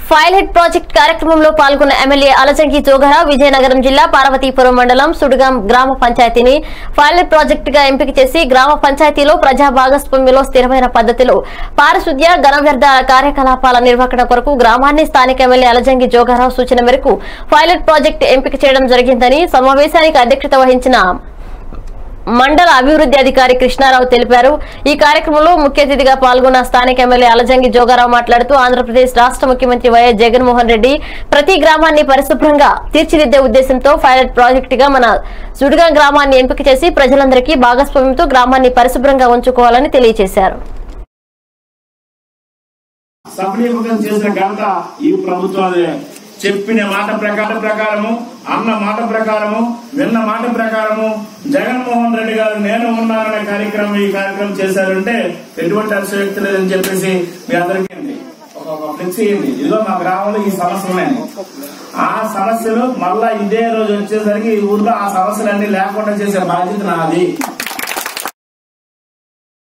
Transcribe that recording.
ఫైల్హెడ్ project కార్యక్రమంలో పాల్గొన్న MLA Alajangi జోగరా Vizianagaram జిల్లా పార్వతీపురం మండలం సుడుగాం గ్రామ పంచాయతీని ఫైల్హెడ్ ప్రాజెక్ట్ గా ఎంపిక చేసి గ్రామ పంచాయతీలో ప్రజా భాగస్వామ్యంలో స్థిరమైన పద్ధతిలో పారిశుద్ధ్య ఘన వ్యర్థాల కార్యకలాపాల నిర్వహణ కొరకు గ్రామాన్ని స్థానిక ఎమ్మెల్యే అలజంగి జోగారావు సూచన మేరకు పైలట్ ప్రాజెక్టు ఎంపిక చేయడం జరిగిందని సమావేశానికి అధ్యక్షత వహించిన మండల అభివృద్ధి అధికారి కృష్ణారావు తెలిపారు ఈ కార్యక్రమంలో ముఖ్య అతిథిగా పాల్గొన్న స్థానిక ఎమ్మెల్యే అలజంగి జోగారావు మాట్లాడుతూ ఆంధ్రప్రదేశ్ రాష్ట్ర ముఖ్యమంత్రి వైఎస్ జగన్మోహన్ రెడ్డి ప్రతి గ్రామాన్ని పరిశుభ్రంగా తీర్చిదిద్దే ఉద్దేశంతో పైలట్ ప్రాజెక్టుగా మన సుడిగా గ్రామాన్ని ఎంపిక చేసి ప్రజలందరికీ భాగస్వామ్యంతో గ్రామాన్ని పరిశుభ్రంగా ఉంచుకోవాలని తెలియజేశారు సఫలీకృతం చేసిన ఘనత ఈ ప్రభుత్వాలే చెప్పిన మాట ప్రకారం ప్రకారము అన్న మాట ప్రకారము విన్న మాట ప్రకారము జగన్మోహన్ రెడ్డి గారు నేను ఉన్నాననే కార్యక్రమం ఈ కార్యక్రమం చేశారంటే ఎటువంటి అతిశయోక్తి లేదని చెప్పేసి మీ అందరికీ ఉంది. ఒక ఒక ఫ్లెక్సీ ఉంది ఇదిగో మా గ్రామంలో ఈ సమస్యలు ఉన్నాయి ఆ సమస్యలు మళ్ళా ఇదే రోజు వచ్చేసరికి ఈ ఊర్లో ఆ సమస్యలన్నీ లేకుండా చేసే బాధ్యత నాది